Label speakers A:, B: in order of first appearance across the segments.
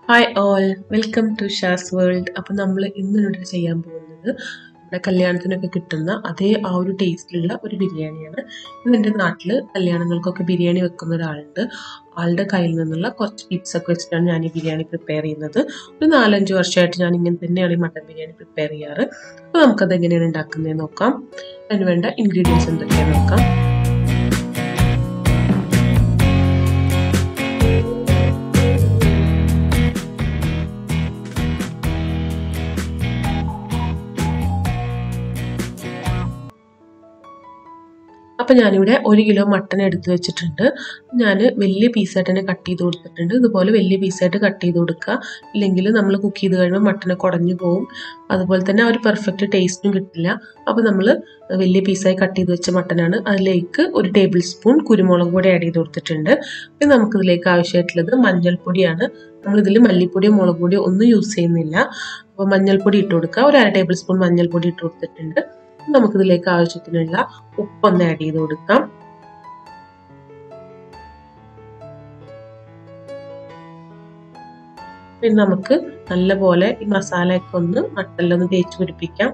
A: hi all welcome to Shaz world അപ്പം നമ്മൾ ഇന്നിവിടെ ചെയ്യാൻ പോകുന്നത് നമ്മുടെ കല്യാണത്തിനൊക്കെ കിട്ടുന്ന അതേ ആ ഒരു ടേസ്റ്റിലുള്ള ഒരു ബിരിയാണിയാണ് ഇത് എൻ്റെ നാട്ടിൽ കല്യാണങ്ങൾക്കൊക്കെ ബിരിയാണി വെക്കുന്ന ഒരാളുണ്ട് ആളുടെ കയ്യിൽ നിന്നുള്ള കുറച്ച് ടിപ്സ് ഒക്കെ വെച്ചിട്ടാണ് ഞാൻ ഈ ബിരിയാണി പ്രിപ്പയർ ചെയ്യുന്നത് ഒരു നാലഞ്ച് വർഷമായിട്ട് ഞാൻ ഇങ്ങനെ തന്നെയാണ് ഈ മട്ടൻ ബിരിയാണി പ്രിപ്പയർ ചെയ്യാറ് അപ്പോൾ നമുക്കത് എങ്ങനെയാണ് ഉണ്ടാക്കുന്നത് നോക്കാം അതിന് വേണ്ട ഇൻഗ്രീഡിയൻസ് എന്തൊക്കെയാണ് നോക്കാം അപ്പം ഞാനിവിടെ ഒരു കിലോ മട്ടൺ എടുത്ത് വെച്ചിട്ടുണ്ട് ഞാൻ വലിയ പീസായിട്ട് തന്നെ കട്ട് ചെയ്ത് കൊടുത്തിട്ടുണ്ട് ഇതുപോലെ വലിയ പീസായിട്ട് കട്ട് ചെയ്ത് കൊടുക്കുക ഇല്ലെങ്കിൽ നമ്മൾ കുക്ക് ചെയ്ത് കഴിയുമ്പോൾ മട്ടനെ കുടഞ്ഞു പോകും അതുപോലെ തന്നെ ആ ഒരു പെർഫെക്റ്റ് ടേസ്റ്റും കിട്ടില്ല അപ്പോൾ നമ്മൾ വലിയ പീസായി കട്ട് ചെയ്ത് വെച്ച മട്ടനാണ് അതിലേക്ക് ഒരു ടേബിൾ സ്പൂൺ കുരുമുളക് പൊടി ആഡ് ചെയ്ത് കൊടുത്തിട്ടുണ്ട് പിന്നെ നമുക്കിതിലേക്ക് ആവശ്യമായിട്ടുള്ളത് മഞ്ഞൾപ്പൊടിയാണ് നമ്മളിതിൽ മല്ലിപ്പൊടിയോ മുളക് പൊടിയോ ഒന്നും യൂസ് ചെയ്യുന്നില്ല അപ്പോൾ മഞ്ഞൾപ്പൊടി ഇട്ട് കൊടുക്കുക ഒരു അര ടേബിൾ സ്പൂൺ മഞ്ഞൾപ്പൊടി ഇട്ട് കൊടുത്തിട്ടുണ്ട് നമുക്കിതിലേക്ക് ആവശ്യത്തിനുള്ള ഉപ്പൊന്ന് ആഡ് ചെയ്ത് കൊടുക്കാം പിന്നെ നമുക്ക് നല്ലപോലെ ഈ മസാലയൊക്കെ ഒന്ന് മട്ടനിലൊന്ന് തേച്ച് പിടിപ്പിക്കാം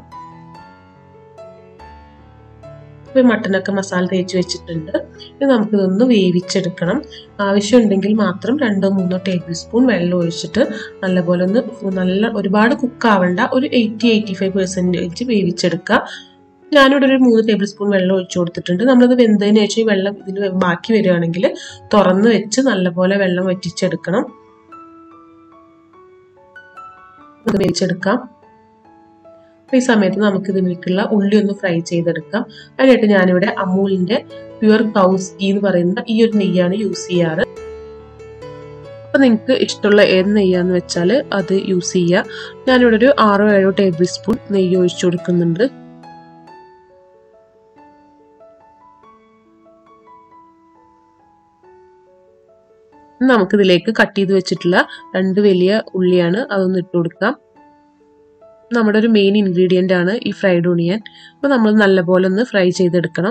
A: ഈ മട്ടനൊക്കെ മസാല തേച്ച് വെച്ചിട്ടുണ്ട് ഇനി നമുക്കിതൊന്ന് വേവിച്ചെടുക്കണം ആവശ്യമുണ്ടെങ്കിൽ മാത്രം രണ്ടോ മൂന്നോ ടേബിൾ സ്പൂൺ വെള്ളം ഒഴിച്ചിട്ട് നല്ലപോലെ ഒന്ന് നല്ല ഒരുപാട് കുക്കാവണ്ട ഒരു എയ്റ്റി എയ്റ്റി ഫൈവ് പെർസെൻറ്റേജ് വേവിച്ചെടുക്കുക ഞാനിവിടെ ഒരു മൂന്ന് ടേബിൾ സ്പൂൺ വെള്ളം ഒഴിച്ചു കൊടുത്തിട്ടുണ്ട് നമ്മളത് വെന്തതിന് ശേഷം ഈ വെള്ളം ഇതിൽ ബാക്കി വരികയാണെങ്കിൽ തുറന്ന് വെച്ച് നല്ലപോലെ വെള്ളം വറ്റിച്ചെടുക്കണം ഇത് വേവിച്ചെടുക്കാം അപ്പോൾ ഈ സമയത്ത് നമുക്ക് ഇതിലേക്കുള്ള ഉള്ളി ഒന്ന് ഫ്രൈ ചെയ്തെടുക്കാം അതിനായിട്ട് ഞാനിവിടെ അമൂലിന്റെ പ്യുവർ കൗസ് ഗീ എന്ന് പറയുന്ന ഈ ഒരു നെയ്യാണ് യൂസ് ചെയ്യാറ് അപ്പം നിങ്ങൾക്ക് ഇഷ്ടമുള്ള ഏത് നെയ്യാന്ന് വെച്ചാൽ അത് യൂസ് ചെയ്യുക ഞാനിവിടെ ഒരു ആറോ ഏഴോ ടേബിൾ സ്പൂൺ നെയ്യ് ഒഴിച്ചു കൊടുക്കുന്നുണ്ട് നമുക്കിതിലേക്ക് കട്ട് ചെയ്ത് വെച്ചിട്ടുള്ള രണ്ട് വലിയ ഉള്ളിയാണ് അതൊന്ന് ഇട്ട് കൊടുക്കാം നമ്മുടെ ഒരു മെയിൻ ഇൻഗ്രീഡിയൻ്റ് ആണ് ഈ ഫ്രൈഡ് ഓണിയൻ അപ്പോൾ നമ്മൾ നല്ലപോലെ ഒന്ന് ഫ്രൈ ചെയ്തെടുക്കണം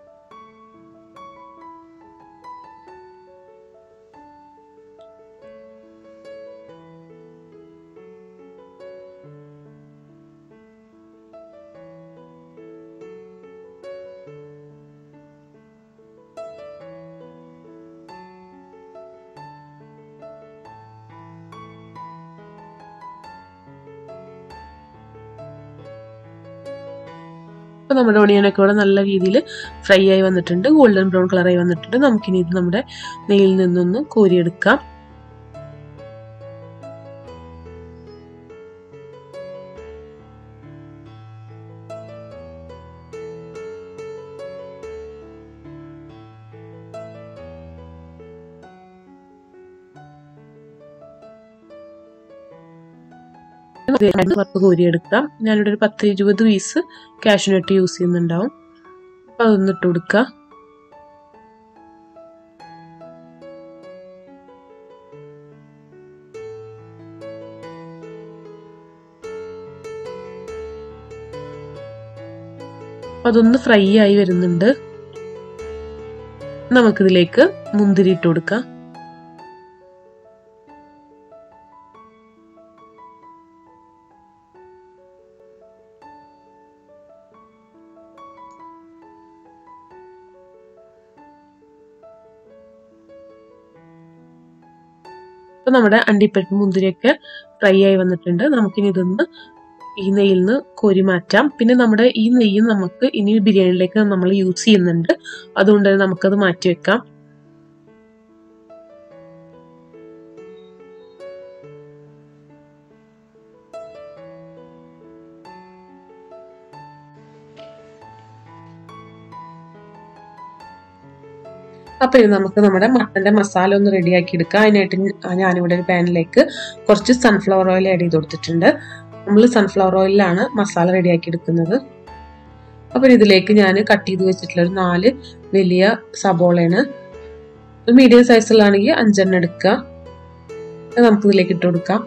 A: അപ്പോൾ നമ്മുടെ ഒണിയനൊക്കെ ഇവിടെ നല്ല രീതിയിൽ ഫ്രൈ ആയി വന്നിട്ടുണ്ട് ഗോൾഡൻ ബ്രൗൺ കളറായി വന്നിട്ടുണ്ട് നമുക്കിനി ഇത് നമ്മുടെ നെയ്യിൽ നിന്നൊന്ന് കോരിയെടുക്കാം വറുത്ത് കോരിയെടുക്കാം ഞാനിവിടെ ഒരു പത്ത് ഇരുപത് പീസ് കാഷ്യൂനട്ട് യൂസ് ചെയ്യുന്നുണ്ടാവും അപ്പം അതൊന്ന് ഇട്ട് കൊടുക്കുക അതൊന്ന് ഫ്രൈ ആയി വരുന്നുണ്ട് നമുക്കിതിലേക്ക് മുന്തിരി ഇട്ട് കൊടുക്കാം ഇപ്പം നമ്മുടെ അണ്ടിപ്പരിപ്പ് മുന്തിരിയൊക്കെ ഫ്രൈ ആയി വന്നിട്ടുണ്ട് നമുക്കിനി ഇതൊന്ന് ഈ നെയ്യിൽ നിന്ന് കോരി മാറ്റാം പിന്നെ നമ്മുടെ ഈ നെയ്യ് നമുക്ക് ഇനി ബിരിയാണിയിലേക്ക് നമ്മൾ യൂസ് ചെയ്യുന്നുണ്ട് അതുകൊണ്ട് തന്നെ നമുക്കത് മാറ്റി വെക്കാം അപ്പോൾ ഇത് നമുക്ക് നമ്മുടെ മട്ടൻ്റെ മസാല ഒന്ന് റെഡിയാക്കി എടുക്കാം അതിനായിട്ട് ഞാനിവിടെ ഒരു പാനിലേക്ക് കുറച്ച് സൺഫ്ലവർ ഓയിൽ ആഡ് ചെയ്ത് കൊടുത്തിട്ടുണ്ട് നമ്മൾ സൺഫ്ലവർ ഓയിലാണ് മസാല റെഡിയാക്കി എടുക്കുന്നത് അപ്പോൾ ഇതിലേക്ക് ഞാൻ കട്ട് ചെയ്ത് വെച്ചിട്ടുള്ള ഒരു നാല് വലിയ സബോളയാണ് മീഡിയം സൈസിലാണെങ്കിൽ അഞ്ചെണ്ണം എടുക്കുക നമുക്ക് ഇതിലേക്ക് ഇട്ട് കൊടുക്കാം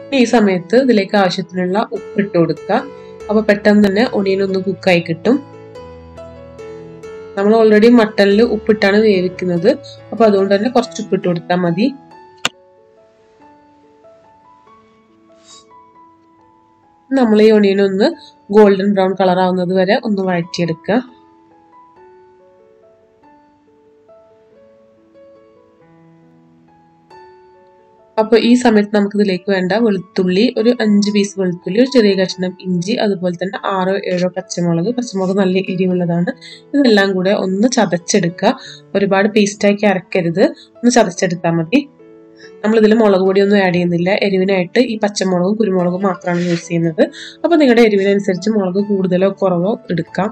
A: ഈ സമയത്ത് ഇതിലേക്ക് ആവശ്യത്തിനുള്ള ഉപ്പ് ഇട്ട് കൊടുക്കുക അപ്പൊ പെട്ടെന്ന് തന്നെ ഒണിയൻ ഒന്ന് കുക്കായി കിട്ടും നമ്മൾ ഓൾറെഡി മട്ടണിൽ ഉപ്പിട്ടാണ് വേവിക്കുന്നത് അപ്പൊ അതുകൊണ്ട് തന്നെ കുറച്ച് ഉപ്പിട്ട് കൊടുത്താൽ മതി നമ്മൾ ഈ ഒണിയൻ ഒന്ന് ഗോൾഡൻ ബ്രൗൺ കളർ ആവുന്നത് വരെ ഒന്ന് വഴറ്റിയെടുക്കുക അപ്പോൾ ഈ സമയത്ത് നമുക്ക് ഇതിലേക്ക് വേണ്ട വെളുത്തുള്ളി ഒരു അഞ്ച് പീസ് വെളുത്തുള്ളി ഒരു ചെറിയ കഷ്ണം ഇഞ്ചി അതുപോലെ തന്നെ ആറോ ഏഴോ പച്ചമുളക് പച്ചമുളക് നല്ല എരിവുള്ളതാണ് ഇതെല്ലാം കൂടെ ഒന്ന് ചതച്ചെടുക്കുക ഒരുപാട് പേസ്റ്റാക്കി അരക്കരുത് ഒന്ന് ചതച്ചെടുത്താൽ മതി നമ്മളിതിൽ മുളക് പൊടിയൊന്നും ആഡ് ചെയ്യുന്നില്ല എരിവിനായിട്ട് ഈ പച്ചമുളകും കുരുമുളകും മാത്രമാണ് യൂസ് ചെയ്യുന്നത് അപ്പോൾ നിങ്ങളുടെ എരിവിനനുസരിച്ച് മുളക് കൂടുതലോ കുറവോ എടുക്കാം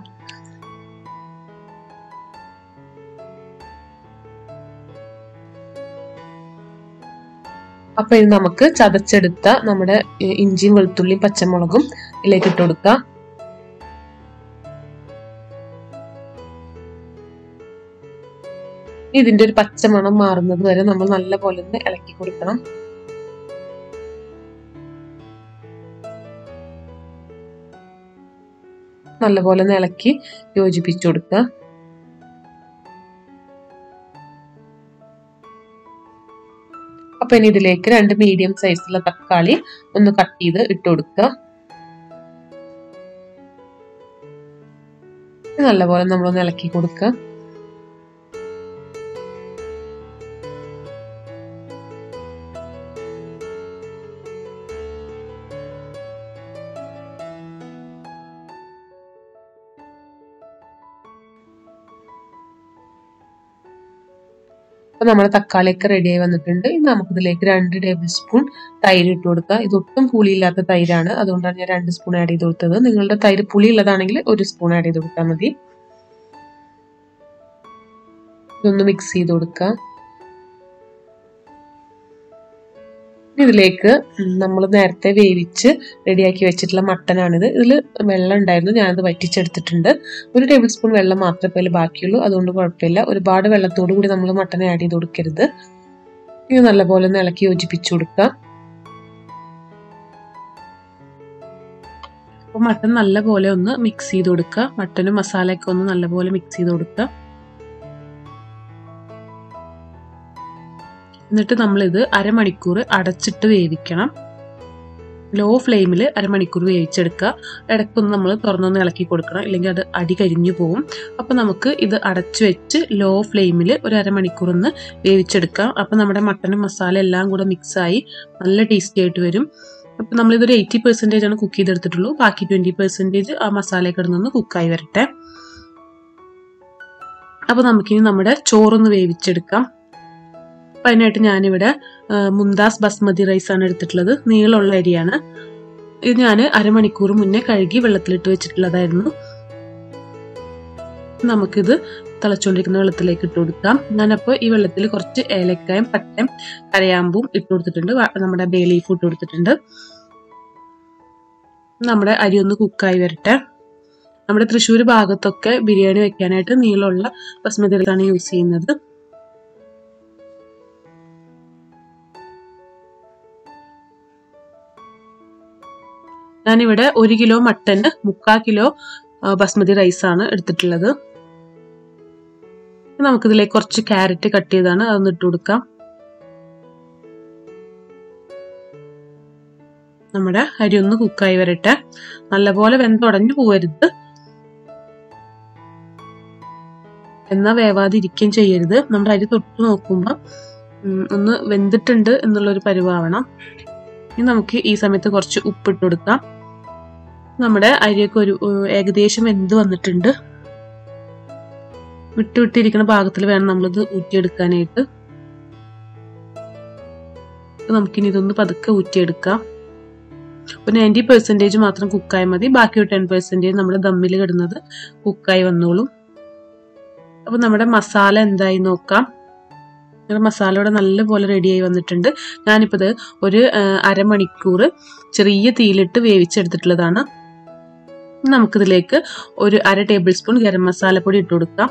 A: അപ്പൊ ഇത് നമുക്ക് ചതച്ചെടുത്ത നമ്മുടെ ഇഞ്ചിയും വെളുത്തുള്ളിയും പച്ചമുളകും ഇതിലേക്ക് ഇട്ട് കൊടുക്കാം ഇതിന്റെ ഒരു പച്ചമണം മാറുന്നത് വരെ നമ്മൾ നല്ല പോലെ ഒന്ന് ഇളക്കി കൊടുക്കണം നല്ലപോലെ ഒന്ന് ഇളക്കി യോജിപ്പിച്ചു കൊടുക്കുക അപ്പൊ ഇനി ഇതിലേക്ക് രണ്ട് മീഡിയം സൈസുള്ള തക്കാളി ഒന്ന് കട്ട് ചെയ്ത് ഇട്ട് കൊടുക്കുക നല്ലപോലെ നമ്മളൊന്ന് ഇളക്കി കൊടുക്കുക അപ്പൊ നമ്മുടെ തക്കാളിയൊക്കെ റെഡിയായി വന്നിട്ടുണ്ട് ഇനി നമുക്കിതിലേക്ക് രണ്ട് ടേബിൾ സ്പൂൺ തൈര് ഇട്ട് കൊടുക്കുക ഇതൊട്ടും പുളിയില്ലാത്ത തൈരാണ് അതുകൊണ്ടാണ് ഞാൻ രണ്ട് സ്പൂൺ ആഡ് ചെയ്ത് കൊടുത്തത് നിങ്ങളുടെ തൈര് പുളി ഉള്ളതാണെങ്കിൽ ഒരു സ്പൂൺ ആഡ് ചെയ്ത് കൊടുത്താൽ മതി ഇതൊന്ന് മിക്സ് ചെയ്ത് കൊടുക്കുക ഇതിലേക്ക് നമ്മൾ നേരത്തെ വേവിച്ച് റെഡിയാക്കി വെച്ചിട്ടുള്ള മട്ടനാണിത് ഇതിൽ വെള്ളം ഉണ്ടായിരുന്നു ഞാനത് വറ്റിച്ചെടുത്തിട്ടുണ്ട് ഒരു ടേബിൾ സ്പൂൺ വെള്ളം മാത്രമേ അതിൽ ബാക്കിയുള്ളൂ അതുകൊണ്ട് കുഴപ്പമില്ല ഒരുപാട് വെള്ളത്തോടു കൂടി നമ്മൾ മട്ടൻ ആഡ് ചെയ്ത് കൊടുക്കരുത് ഇത് നല്ലപോലെ ഒന്ന് ഇളക്കി യോജിപ്പിച്ചു കൊടുക്കുക അപ്പോൾ മട്ടൻ നല്ലപോലെ ഒന്ന് മിക്സ് ചെയ്ത് കൊടുക്കുക മട്ടനും മസാലയൊക്കെ ഒന്ന് നല്ലപോലെ മിക്സ് ചെയ്ത് കൊടുക്കുക എന്നിട്ട് നമ്മളിത് അരമണിക്കൂർ അടച്ചിട്ട് വേവിക്കണം ലോ ഫ്ലെയിമിൽ അരമണിക്കൂർ വേവിച്ചെടുക്കുക ഇടയ്ക്കൊന്ന് നമ്മൾ തുറന്നൊന്ന് ഇളക്കി കൊടുക്കണം ഇല്ലെങ്കിൽ അത് അടി കരിഞ്ഞു പോകും അപ്പോൾ നമുക്ക് ഇത് അടച്ചു വെച്ച് ലോ ഫ്ലെയിമിൽ ഒരു അരമണിക്കൂർ ഒന്ന് വേവിച്ചെടുക്കാം അപ്പോൾ നമ്മുടെ മട്ടനും മസാല എല്ലാം കൂടെ മിക്സായി നല്ല ടേസ്റ്റി ആയിട്ട് വരും അപ്പോൾ നമ്മളിതൊരു എയ്റ്റി പെർസെൻറ്റേജ് ആണ് കുക്ക് ചെയ്തെടുത്തിട്ടുള്ളൂ ബാക്കി ട്വൻറ്റി പെർസെൻറ്റേജ് ആ മസാല കിടന്നൊന്ന് കുക്കായി വരട്ടെ അപ്പോൾ നമുക്കിനി നമ്മുടെ ചോറൊന്ന് വേവിച്ചെടുക്കാം അപ്പം അതിനായിട്ട് ഞാനിവിടെ മുന്താസ് ബസ്മതി റൈസ് ആണ് എടുത്തിട്ടുള്ളത് നീളമുള്ള അരിയാണ് ഇത് ഞാൻ അരമണിക്കൂർ മുന്നേ കഴുകി വെള്ളത്തിലിട്ട് വെച്ചിട്ടുള്ളതായിരുന്നു നമുക്കിത് തിളച്ചുകൊണ്ടിരിക്കുന്ന വെള്ളത്തിലേക്ക് ഇട്ട് കൊടുക്കാം ഞാനപ്പോൾ ഈ വെള്ളത്തിൽ കുറച്ച് ഏലക്കായും പട്ടയും കരയാമ്പും ഇട്ട് കൊടുത്തിട്ടുണ്ട് നമ്മുടെ ബേ ലീഫ് ഇട്ട് കൊടുത്തിട്ടുണ്ട് നമ്മുടെ അരി ഒന്ന് കുക്കായി വരട്ടെ നമ്മുടെ തൃശ്ശൂർ ഭാഗത്തൊക്കെ ബിരിയാണി വെക്കാനായിട്ട് നീളമുള്ള ബസ്മതി റൈസാണ് യൂസ് ചെയ്യുന്നത് ഞാനിവിടെ ഒരു കിലോ മട്ടന് മുക്കാൽ കിലോ ബസ്മതി റൈസാണ് എടുത്തിട്ടുള്ളത് നമുക്കിതിലേക്ക് കുറച്ച് ക്യാരറ്റ് കട്ട് ചെയ്താണ് അതൊന്ന് ഇട്ട് കൊടുക്കാം നമ്മുടെ അരി ഒന്ന് കുക്കായി വരട്ടെ നല്ലപോലെ വെന്തുടഞ്ഞു പോവരുത് എന്നാ വേവാതിരിക്കുകയും ചെയ്യരുത് നമ്മുടെ അരി തൊട്ട് നോക്കുമ്പോൾ ഒന്ന് വെന്തിട്ടുണ്ട് എന്നുള്ളൊരു പരുവാവണം ഇനി നമുക്ക് ഈ സമയത്ത് കുറച്ച് ഉപ്പിട്ട് കൊടുക്കാം നമ്മുടെ അരിയൊക്കെ ഒരു ഏകദേശം വെന്ത് വന്നിട്ടുണ്ട് വിട്ട് വിട്ടിരിക്കുന്ന പാകത്തിൽ വേണം നമ്മളിത് ഊറ്റിയെടുക്കാനായിട്ട് നമുക്കിനി ഇതൊന്ന് പതുക്കെ ഊറ്റിയെടുക്കാം ഒരു നയൻറ്റി പെർസെൻറ്റേജ് മാത്രം കുക്കായി മതി ബാക്കി ഒരു ടെൻ പെർസെൻറ്റേജ് നമ്മുടെ ദമ്മിൽ കിടുന്നത് കുക്കായി വന്നോളും അപ്പോൾ നമ്മുടെ മസാല എന്തായി നോക്കാം നമ്മുടെ മസാല ഇവിടെ നല്ലപോലെ റെഡിയായി വന്നിട്ടുണ്ട് ഞാനിപ്പോൾ ഇത് ഒരു അരമണിക്കൂർ ചെറിയ തീയിലിട്ട് വേവിച്ചെടുത്തിട്ടുള്ളതാണ് നമുക്കിതിലേക്ക് ഒരു അര ടേബിൾ സ്പൂൺ ഗരം മസാലപ്പൊടി ഇട്ട് കൊടുക്കാം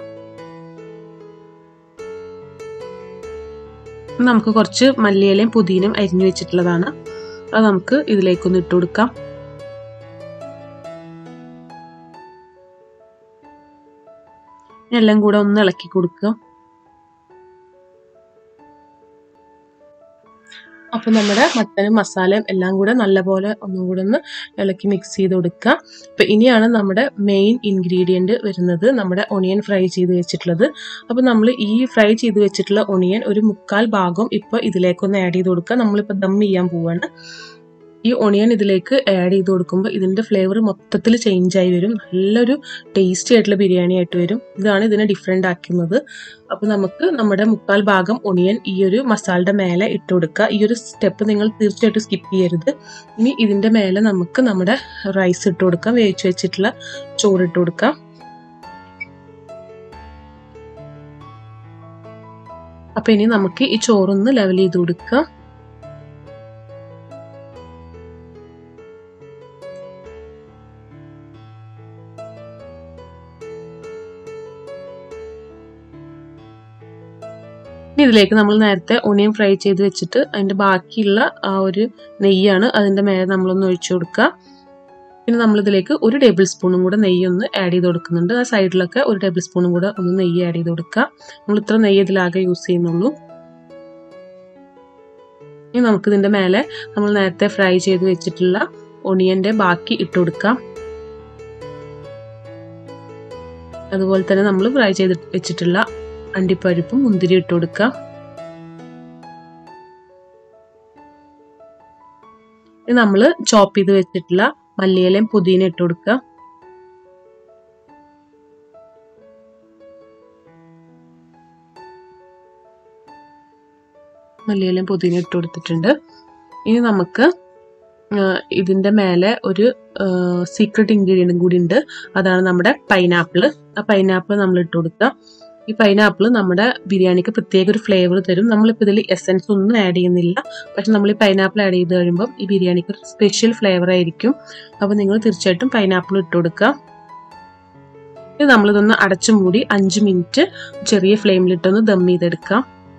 A: നമുക്ക് കുറച്ച് മല്ലിയിലയും പുതിനയും അരിഞ്ഞു വെച്ചിട്ടുള്ളതാണ് അത് നമുക്ക് ഇതിലേക്കൊന്ന് ഇട്ട് കൊടുക്കാം എല്ലാം കൂടെ ഒന്ന് ഇളക്കി കൊടുക്കുക അപ്പോൾ നമ്മുടെ മട്ടനും മസാലയും എല്ലാം കൂടെ നല്ലപോലെ ഒന്നും കൂടെ ഒന്ന് ഇളക്കി മിക്സ് ചെയ്ത് കൊടുക്കുക അപ്പോൾ ഇനിയാണ് നമ്മുടെ മെയിൻ ഇൻഗ്രീഡിയൻറ്റ് വരുന്നത് നമ്മുടെ ഒണിയൻ ഫ്രൈ ചെയ്ത് വെച്ചിട്ടുള്ളത് അപ്പോൾ നമ്മൾ ഈ ഫ്രൈ ചെയ്ത് വെച്ചിട്ടുള്ള ഒണിയൻ ഒരു മുക്കാൽ ഭാഗം ഇപ്പോൾ ഇതിലേക്കൊന്ന് ആഡ് ചെയ്ത് കൊടുക്കുക നമ്മളിപ്പോൾ ദം ചെയ്യാൻ പോവുകയാണ് ഈ ഒണിയൻ ഇതിലേക്ക് ആഡ് ചെയ്ത് കൊടുക്കുമ്പോൾ ഇതിൻ്റെ ഫ്ലേവർ മൊത്തത്തിൽ ചേഞ്ച് ആയി വരും നല്ലൊരു ടേസ്റ്റി ആയിട്ടുള്ള ബിരിയാണി ആയിട്ട് വരും ഇതാണ് ഇതിനെ ഡിഫറെൻ്റ് ആക്കുന്നത് അപ്പോൾ നമുക്ക് നമ്മുടെ മുക്കാൽ ഭാഗം ഒണിയൻ ഈ ഒരു മസാലയുടെ മേലെ ഇട്ട് കൊടുക്കുക ഈ ഒരു സ്റ്റെപ്പ് നിങ്ങൾ തീർച്ചയായിട്ടും സ്കിപ്പ് ചെയ്യരുത് ഇനി ഇതിൻ്റെ മേലെ നമുക്ക് നമ്മുടെ റൈസ് ഇട്ട് കൊടുക്കാം വേവിച്ച് വെച്ചിട്ടുള്ള ചോറ് ഇട്ട് കൊടുക്കാം അപ്പോൾ ഇനി നമുക്ക് ഈ ചോറൊന്ന് ലെവൽ ചെയ്ത് കൊടുക്കുക ഇനി ഇതിലേക്ക് നമ്മൾ നേരത്തെ ഒണിയൻ ഫ്രൈ ചെയ്ത് വെച്ചിട്ട് അതിൻ്റെ ബാക്കിയുള്ള ആ ഒരു നെയ്യാണ് അതിൻ്റെ മേലെ നമ്മളൊന്ന് ഒഴിച്ചു കൊടുക്കുക പിന്നെ നമ്മളിതിലേക്ക് ഒരു ടേബിൾ സ്പൂണും കൂടെ നെയ്യ് ഒന്ന് ആഡ് ചെയ്ത് കൊടുക്കുന്നുണ്ട് ആ സൈഡിലൊക്കെ ഒരു ടേബിൾ സ്പൂണും കൂടെ ഒന്ന് നെയ്യ് ആഡ് ചെയ്ത് കൊടുക്കുക നമ്മൾ ഇത്ര നെയ്യ് ഇതിലാകെ യൂസ് ചെയ്യുന്നുള്ളൂ ഇനി നമുക്കിതിൻ്റെ മേലെ നമ്മൾ നേരത്തെ ഫ്രൈ ചെയ്ത് വെച്ചിട്ടുള്ള ഒണിയൻ്റെ ബാക്കി ഇട്ട് കൊടുക്കാം അതുപോലെ തന്നെ നമ്മൾ ഫ്രൈ ചെയ്ത് വെച്ചിട്ടുള്ള അണ്ടിപ്പരിപ്പും മുന്തിരി ഇട്ട് കൊടുക്കുക ഇത് നമ്മൾ ചോപ്പ് ചെയ്ത് വെച്ചിട്ടുള്ള മല്ലിയിലയും പുതിന ഇട്ട് കൊടുക്കുക മല്ലിയിലയും പുതിന ഇട്ട് കൊടുത്തിട്ടുണ്ട് ഇനി നമുക്ക് ഇതിൻ്റെ മേലെ ഒരു സീക്രട്ട് ഇൻഗ്രീഡിയൻറ്റും കൂടി ഉണ്ട് അതാണ് നമ്മുടെ പൈനാപ്പിൾ ആ പൈനാപ്പിൾ നമ്മൾ ഇട്ട് കൊടുക്കുക ഈ പൈനാപ്പിൾ നമ്മുടെ ബിരിയാണിക്ക് പ്രത്യേക ഒരു ഫ്ലേവർ തരും നമ്മളിപ്പോൾ ഇതിൽ എസൻസ് ഒന്നും ആഡ് ചെയ്യുന്നില്ല പക്ഷെ നമ്മൾ ഈ പൈനാപ്പിൾ ആഡ് ചെയ്ത് കഴിയുമ്പോൾ ഈ ബിരിയാണിക്ക് ഒരു സ്പെഷ്യൽ ഫ്ലേവർ ആയിരിക്കും അപ്പോൾ നിങ്ങൾ തീർച്ചയായിട്ടും പൈനാപ്പിൾ ഇട്ട് കൊടുക്കുക ഇത് നമ്മളിതൊന്ന് അടച്ചു മൂടി അഞ്ച് മിനിറ്റ് ചെറിയ ഫ്ലെയിമിലിട്ടൊന്ന് ദം ചെയ്തെടുക്കാം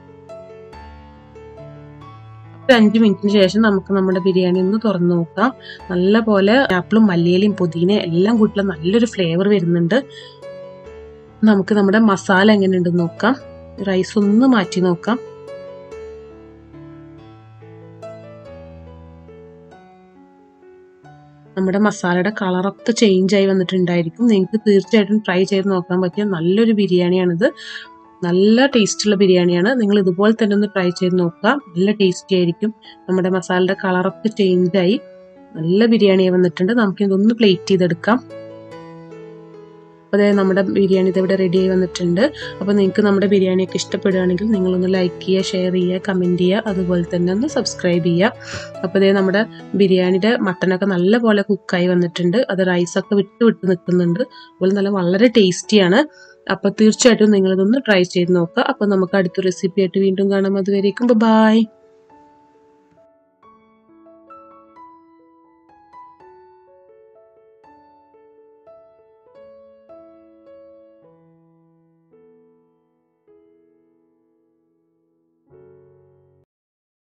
A: ഒരു അഞ്ച് മിനിറ്റിന് ശേഷം നമുക്ക് നമ്മുടെ ബിരിയാണി ഒന്ന് തുറന്നു നോക്കാം നല്ല പോലെ ആപ്പിളും മല്ലിയിലയും പുതിനയും എല്ലാം കൂട്ടിയുള്ള നല്ലൊരു ഫ്ലേവർ വരുന്നുണ്ട് നമുക്ക് നമ്മുടെ മസാല എങ്ങനെയുണ്ടെന്ന് നോക്കാം റൈസ് ഒന്ന് മാറ്റി നോക്കാം നമ്മുടെ മസാലയുടെ കളറൊക്കെ ചേഞ്ച് ആയി വന്നിട്ടുണ്ടായിരിക്കും നിങ്ങൾക്ക് തീർച്ചയായിട്ടും ട്രൈ ചെയ്ത് നോക്കാൻ പറ്റിയ നല്ലൊരു ബിരിയാണിയാണിത് നല്ല ടേസ്റ്റുള്ള ബിരിയാണിയാണ് നിങ്ങൾ ഇതുപോലെ തന്നെ ഒന്ന് ട്രൈ ചെയ്ത് നോക്കുക നല്ല ടേസ്റ്റി ആയിരിക്കും നമ്മുടെ മസാലയുടെ കളറൊക്കെ ചേഞ്ച് ആയി നല്ല ബിരിയാണി വന്നിട്ടുണ്ട് നമുക്ക് ഇതൊന്ന് പ്ലേറ്റ് ചെയ്തെടുക്കാം അപ്പോൾ അതായത് നമ്മുടെ ബിരിയാണി ഇതിവിടെ റെഡി ആയി വന്നിട്ടുണ്ട് അപ്പോൾ നിങ്ങൾക്ക് നമ്മുടെ ബിരിയാണിയൊക്കെ ഇഷ്ടപ്പെടുകയാണെങ്കിൽ നിങ്ങളൊന്ന് ലൈക്ക് ചെയ്യുക ഷെയർ ചെയ്യുക കമൻറ്റ് ചെയ്യുക അതുപോലെ തന്നെ ഒന്ന് സബ്സ്ക്രൈബ് ചെയ്യുക അപ്പോൾ അതായത് നമ്മുടെ ബിരിയാണിയുടെ മട്ടനൊക്കെ നല്ലപോലെ കുക്കായി വന്നിട്ടുണ്ട് അത് റൈസൊക്കെ വിട്ട് വിട്ട് നിൽക്കുന്നുണ്ട് അതുപോലെ നല്ല വളരെ ടേസ്റ്റിയാണ് അപ്പോൾ തീർച്ചയായിട്ടും നിങ്ങളിതൊന്ന് ട്രൈ ചെയ്ത് നോക്കുക അപ്പോൾ നമുക്ക് അടുത്ത റെസിപ്പി ആയിട്ട് വീണ്ടും കാണാം അതുവരേക്കും ബൈ